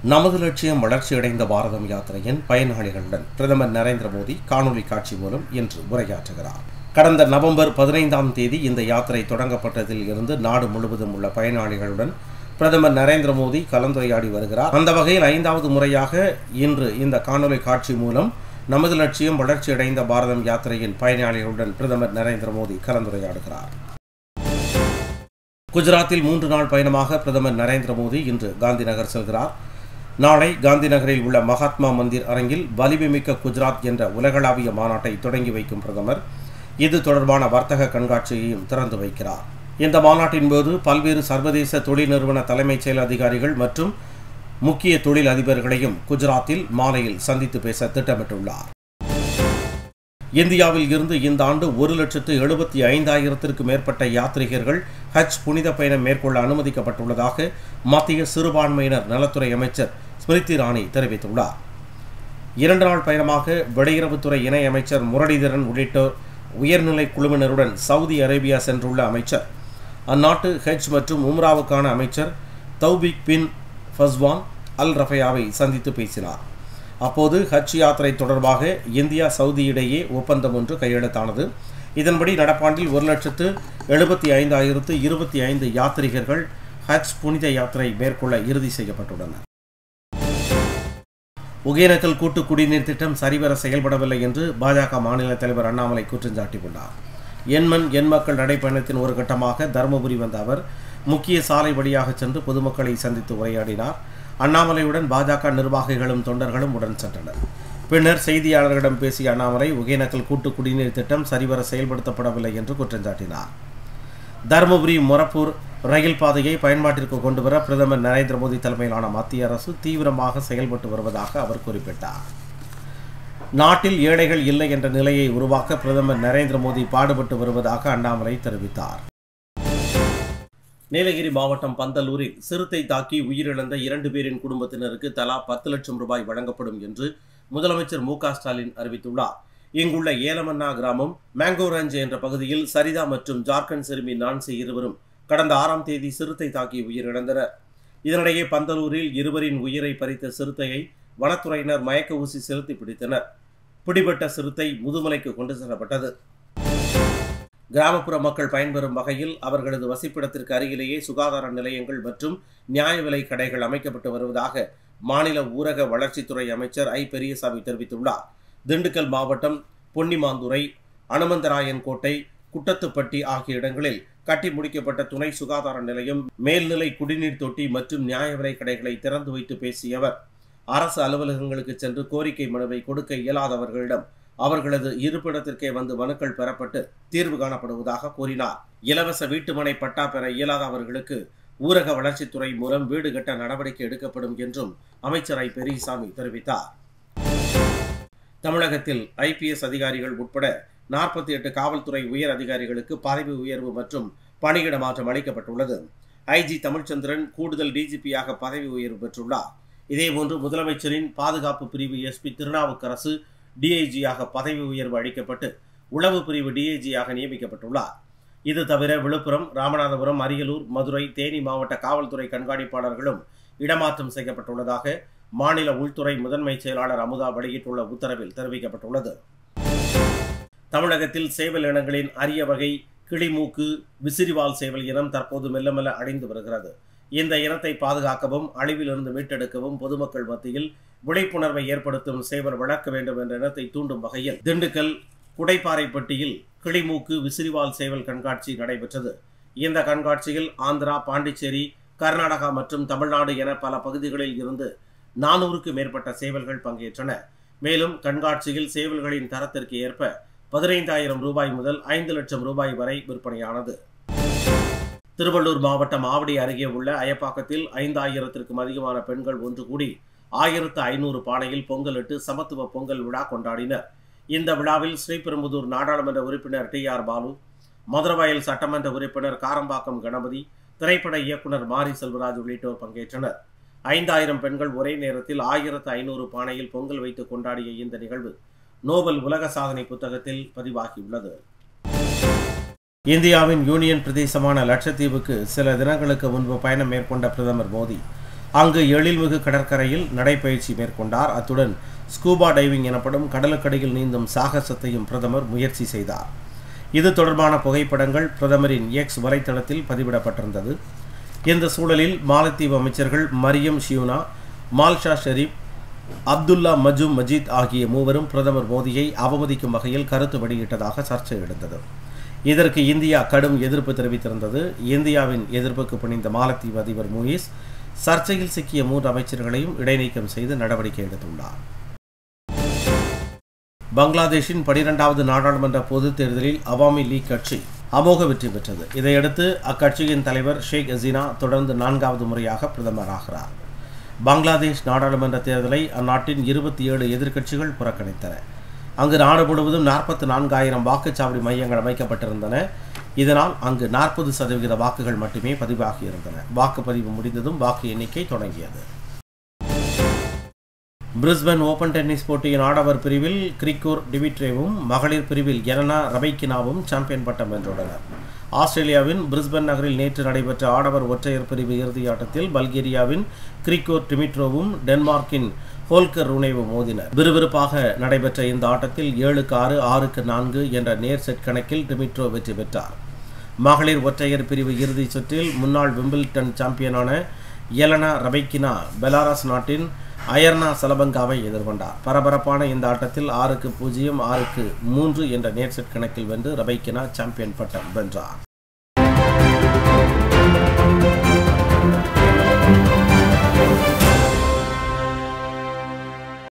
நமது லட்சியம் வளர்ச்சியடைந்த பாரதம் யாத்திரையின் பயனாளிகளுடன் பிரதமர் நரேந்திர மோடி காணொலி காட்சி மூலம் இன்று உரையாற்றுகிறார் கடந்த நவம்பர் பதினைந்தாம் தேதி இந்த யாத்திரை தொடங்கப்பட்டதில் இருந்து நாடு முழுவதும் உள்ள பயனாளிகளுடன் பிரதமர் நரேந்திர மோடி கலந்துரையாடி வருகிறார் அந்த வகையில் ஐந்தாவது முறையாக இன்று இந்த காணொலி காட்சி மூலம் நமது லட்சியம் வளர்ச்சியடைந்த பாரதம் யாத்திரையின் பயனாளிகளுடன் பிரதமர் நரேந்திர மோடி கலந்துரையாடுகிறார் குஜராத்தில் மூன்று நாள் பயணமாக பிரதமர் நரேந்திர மோடி இன்று காந்தி நகர் செல்கிறார் நாளை காந்தி நகரில் உள்ள மகாத்மா மந்திர் அரங்கில் வலிமைமிக்க குஜராத் என்ற உலகளாவிய மாநாட்டை தொடங்கி வைக்கும் பிரதமர் இது தொடர்பான வர்த்தக கண்காட்சியையும் திறந்து வைக்கிறார் இந்த மாநாட்டின் போது பல்வேறு சர்வதேச தொழில் நிறுவன தலைமைச் செயல் அதிகாரிகள் மற்றும் முக்கிய தொழில் அதிபர்களையும் குஜராத்தில் மாலையில் சந்தித்து பேச திட்டமிட்டுள்ளார் இந்தியாவில் இருந்து இந்த ஆண்டு ஒரு லட்சத்து எழுபத்தி ஐந்தாயிரத்திற்கு மேற்பட்ட யாத்ரீகர்கள் ஹஜ் புனித பயணம் மேற்கொள்ள அனுமதிக்கப்பட்டுள்ளதாக மத்திய சிறுபான்மையினர் நலத்துறை அமைச்சர் ஸ்மிருதி இரானி தெரிவித்துள்ளார் இரண்டு நாள் பயணமாக வெளியுறவுத்துறை இணை அமைச்சர் முரளிதரன் உள்ளிட்டோர் உயர்நிலை குழுவினருடன் சவுதி அரேபியா சென்றுள்ள அமைச்சர் அந்நாட்டு ஹஜ் மற்றும் உம்ராவுக்கான அமைச்சர் தௌபிக் பின் ஃபஸ்வான் அல் ரஃபயாவை சந்தித்து பேசினார் அப்போது ஹஜ் யாத்திரை தொடர்பாக இந்தியா சவுதி இடையே ஒப்பந்தம் ஒன்று கையெழுத்தானது இதன்படி நடப்பாண்டில் ஒரு லட்சத்து எழுபத்தி ஐந்தாயிரத்து இருபத்தி ஐந்து யாத்ரீகர்கள் ஹஜ் புனித யாத்திரை மேற்கொள்ள இறுதி செய்யப்பட்டுள்ளனர் ஒகேனக்கல் கூட்டு குடிநீர் திட்டம் சரிவர செயல்படவில்லை என்று பாஜக மாநில தலைவர் அண்ணாமலை குற்றம் சாட்டியுள்ளார் எண்மண் எண் மக்கள் நடைப்பயணத்தின் ஒரு கட்டமாக தருமபுரி வந்த அவர் முக்கிய சாலை வழியாக சென்று பொதுமக்களை சந்தித்து உரையாடினார் அண்ணாமலையுடன் பாஜக நிர்வாகிகளும் தொண்டர்களும் உடன் சென்றனர் பின்னர் செய்தியாளர்களிடம் பேசிய அண்ணாமலை ஒகேனக்கல் கூட்டு குடிநீர் திட்டம் சரிவர செயல்படுத்தப்படவில்லை என்று குற்றம் சாட்டினார் தருமபுரி மொரப்பூர் ரயில் பாதையை பயன்பாட்டிற்கு கொண்டுவர பிரதமர் நரேந்திர மோடி தலைமையிலான மத்திய அரசு தீவிரமாக செயல்பட்டு வருவதாக அவர் குறிப்பிட்டார் நாட்டில் ஏழைகள் இல்லை என்ற நிலையை உருவாக்க பிரதமர் நரேந்திர மோடி பாடுபட்டு வருவதாக அண்ணாமலை தெரிவித்தார் நீலகிரி மாவட்டம் பந்தலூரில் சிறுத்தை தாக்கி உயிரிழந்த இரண்டு பேரின் குடும்பத்தினருக்கு தலா பத்து லட்சம் ரூபாய் வழங்கப்படும் என்று முதலமைச்சர் மு ஸ்டாலின் அறிவித்துள்ளார் இங்குள்ள ஏலமன்னா கிராமம் மேங்கோரஞ்ச் என்ற பகுதியில் சரிதா மற்றும் ஜார்க்கண்ட் சிறுமி நான்சி இருவரும் கடந்த ஆறாம் தேதி சிறுத்தை தாக்கி உயிரிழந்தனர் இதனிடையே பந்தலூரில் இருவரின் உயிரை பறித்த சிறுத்தையை வனத்துறையினர் மயக்க ஊசி செலுத்தி பிடித்தனர் பிடிபட்ட சிறுத்தை முதுமலைக்கு கொண்டு செல்லப்பட்டது கிராமப்புற மக்கள் பயன்பெறும் வகையில் அவர்களது வசிப்பிடத்திற்கு அருகிலேயே சுகாதார நிலையங்கள் மற்றும் நியாய விலை கடைகள் அமைக்கப்பட்டு வருவதாக மாநில ஊரக வளர்ச்சித்துறை அமைச்சர் ஐ பெரியசாமி தெரிவித்துள்ளார் திண்டுக்கல் மாவட்டம் பொன்னிமாந்துறை அனுமந்தராயன் கோட்டை குட்டத்துப்பட்டி ஆகிய இடங்களில் கட்டி முடிக்கப்பட்ட துணை சுகாதார நிலையம் மேல்நிலை குடிநீர் தொட்டி மற்றும் நியாய விலை கடைகளை திறந்து வைத்து பேசிய அவர் அரசு அலுவலகங்களுக்கு சென்று கோரிக்கை மனுவை கொடுக்க இயலாதவர்களிடம் அவர்களது இருப்பிடத்திற்கே வந்து மனுக்கள் பெறப்பட்டு தீர்வு காணப்படுவதாக கூறினார் இலவச வீட்டுமனை பட்டா பெற இயலாதவர்களுக்கு ஊரக வளர்ச்சித்துறை மூலம் வீடு கட்ட நடவடிக்கை எடுக்கப்படும் என்றும் அமைச்சர் ஐ பெரியசாமி தெரிவித்தார் தமிழகத்தில் ஐபிஎஸ் அதிகாரிகள் உட்பட நாற்பத்தி எட்டு காவல்துறை உயர் அதிகாரிகளுக்கு பதவி உயர்வு மற்றும் பணியிட மாற்றம் அளிக்கப்பட்டுள்ளது ஐஜி தமிழ்ச்சந்திரன் கூடுதல் டிஜிபியாக பதவி உயர்வு பெற்றுள்ளார் இதேபோன்று முதலமைச்சரின் பாதுகாப்பு பிரிவு எஸ்பி திருநாவுக்கரசு டிஐஜியாக பதவி உயர்வு அளிக்கப்பட்டு உளவு பிரிவு டிஐஜியாக நியமிக்கப்பட்டுள்ளார் இது தவிர விழுப்புரம் ராமநாதபுரம் அரியலூர் மதுரை தேனி மாவட்ட காவல்துறை கண்காணிப்பாளர்களும் இடமாற்றம் செய்யப்பட்டுள்ளதாக மாநில உள்துறை முதன்மை செயலாளர் அமுதா வெளியிட்டுள்ள உத்தரவில் தெரிவிக்கப்பட்டுள்ளது தமிழகத்தில் சேவல் இனங்களின் அரிய வகை கிளிமூக்கு விசிறிவால் சேவல் இனம் தற்போது மெல்ல மெல்ல அடைந்து வருகிறது இந்த இனத்தை பாதுகாக்கவும் அழிவிலிருந்து மீட்டெடுக்கவும் பொதுமக்கள் மத்தியில் விழிப்புணர்வை ஏற்படுத்தும் சேவல் வளர்க்க வேண்டும் என்ற இனத்தை தூண்டும் வகையில் திண்டுக்கல் குடைப்பாறைப்பட்டியில் கிளிமூக்கு விசிறிவால் சேவல் கண்காட்சி நடைபெற்றது இந்த கண்காட்சியில் ஆந்திரா பாண்டிச்சேரி கர்நாடகா மற்றும் தமிழ்நாடு என பல பகுதிகளில் இருந்து நானூறுக்கு மேற்பட்ட சேவல்கள் பங்கேற்றன மேலும் கண்காட்சியில் சேவல்களின் தரத்திற்கு ஏற்ப பதினைந்தாயிரம் ரூபாய் முதல் ஐந்து லட்சம் ரூபாய் வரை விற்பனையானது திருவள்ளூர் மாவட்டம் ஆவடி அருகே உள்ள அயப்பாக்கத்தில் ஐந்தாயிரத்திற்கும் அதிகமான பெண்கள் ஒன்று கூடி ஆயிரத்து ஐநூறு பானையில் பொங்கலிட்டு சமத்துவ பொங்கல் விழா கொண்டாடினர் இந்த விழாவில் ஸ்ரீபெரும்புதூர் நாடாளுமன்ற உறுப்பினர் டி ஆர் பாலு மதுரவாயல் சட்டமன்ற உறுப்பினர் காரம்பாக்கம் கணபதி திரைப்பட இயக்குனர் மாரி செல்வராஜ் உள்ளிட்டோர் பங்கேற்றனர் ஐந்தாயிரம் பெண்கள் ஒரே நேரத்தில் ஆயிரத்து ஐநூறு பானையில் பொங்கல் வைத்து கொண்டாடிய இந்த நிகழ்வு நோபல் உலக சாதனை புத்தகத்தில் பதிவாகியுள்ளது இந்தியாவின் யூனியன் பிரதேசமான லட்சத்தீவுக்கு சில தினங்களுக்கு முன்பு பயணம் மேற்கொண்ட பிரதமர் மோடி அங்கு எழில்மிகு கடற்கரையில் நடைபயிற்சி மேற்கொண்டார் அத்துடன் ஸ்கூபா டைவிங் எனப்படும் கடலுக்கடியில் நீந்தும் சாகசத்தையும் பிரதமர் முயற்சி செய்தார் இது தொடர்பான புகைப்படங்கள் பிரதமரின் எக்ஸ் வலைத்தளத்தில் பதிவிடப்பட்டிருந்தது இந்த சூழலில் மாலத்தீவு அமைச்சர்கள் மரியம் ஷியூனா மால்ஷா ஷெரீப் அப்துல்லா மஜூம் மஜீத் ஆகிய மூவரும் பிரதமர் மோடியை அவமதிக்கும் வகையில் கருத்து வெளியிட்டதாக சர்ச்சை எழுந்தது இதற்கு இந்தியா கடும் எதிர்ப்பு தெரிவித்திருந்தது இந்தியாவின் எதிர்ப்புக்கு பணிந்த மாலத்தீவு அதிபர் மூயிஸ் சர்ச்சையில் சிக்கிய மூன்று அமைச்சர்களையும் இடைநீக்கம் செய்து நடவடிக்கை எடுத்துள்ளார் பங்களாதேஷின் பனிரெண்டாவது நாடாளுமன்ற பொதுத் தேர்தலில் அவாமி லீக் கட்சி அமோக வெற்றி பெற்றது இதையடுத்து அக்கட்சியின் தலைவர் ஷேக் ஹசீனா தொடர்ந்து நான்காவது முறையாக பிரதமராகிறார் பங்களாதேஷ் நாடாளுமன்ற தேர்தலை அந்நாட்டின் இருபத்தி ஏழு எதிர்க்கட்சிகள் புறக்கணித்தன அங்கு நாடு முழுவதும் நாற்பத்தி நான்காயிரம் வாக்குச்சாவடி மையங்கள் அமைக்கப்பட்டிருந்தன இதனால் அங்கு நாற்பது சதவிகித வாக்குகள் மட்டுமே பதிவாகியிருந்தன வாக்குப்பதிவு முடிந்ததும் வாக்கு எண்ணிக்கை தொடங்கியது பிரிஸ்பன் ஓபன் டென்னிஸ் போட்டியின் ஆடவர் பிரிவில் கிரிக்கோர் டிவிட்ரேவும் மகளிர் பிரிவில் எலனா ரபைக்கினாவும் சாம்பியன் பட்டம் வென்றுள்ளனர் ஆஸ்திரேலியாவின் பிரிஸ்பன் நகரில் நேற்று நடைபெற்ற ஆடவர் ஒற்றையர் பிரிவு இறுதியாட்டத்தில் பல்கேரியாவின் கிரிக்கோர் டிமிட்ரோவும் டென்மார்க்கின் ஹோல்கர் ரூனேவும் மோதினர் விறுவிறுப்பாக நடைபெற்ற இந்த ஆட்டத்தில் ஏழுக்கு ஆறு ஆறுக்கு நான்கு என்ற நேர் செட் கணக்கில் டிமிட்ரோ வெற்றி பெற்றார் மகளிர் ஒற்றையர் பிரிவு இறுதிச் சுற்றில் முன்னாள் விம்பிள்டன் சாம்பியனான எலனா ரபைக்கினா பெலாரஸ் நாட்டின் அயர்னா சலபங்காவை எதிர்கொண்டார் பரபரப்பான இந்த ஆட்டத்தில் ஆறுக்கு பூஜ்ஜியம் ஆறுக்கு மூன்று என்ற நேர் செட் கணக்கில் வென்று ரபைக்கினா சாம்பியன் பட்டம் வென்றார்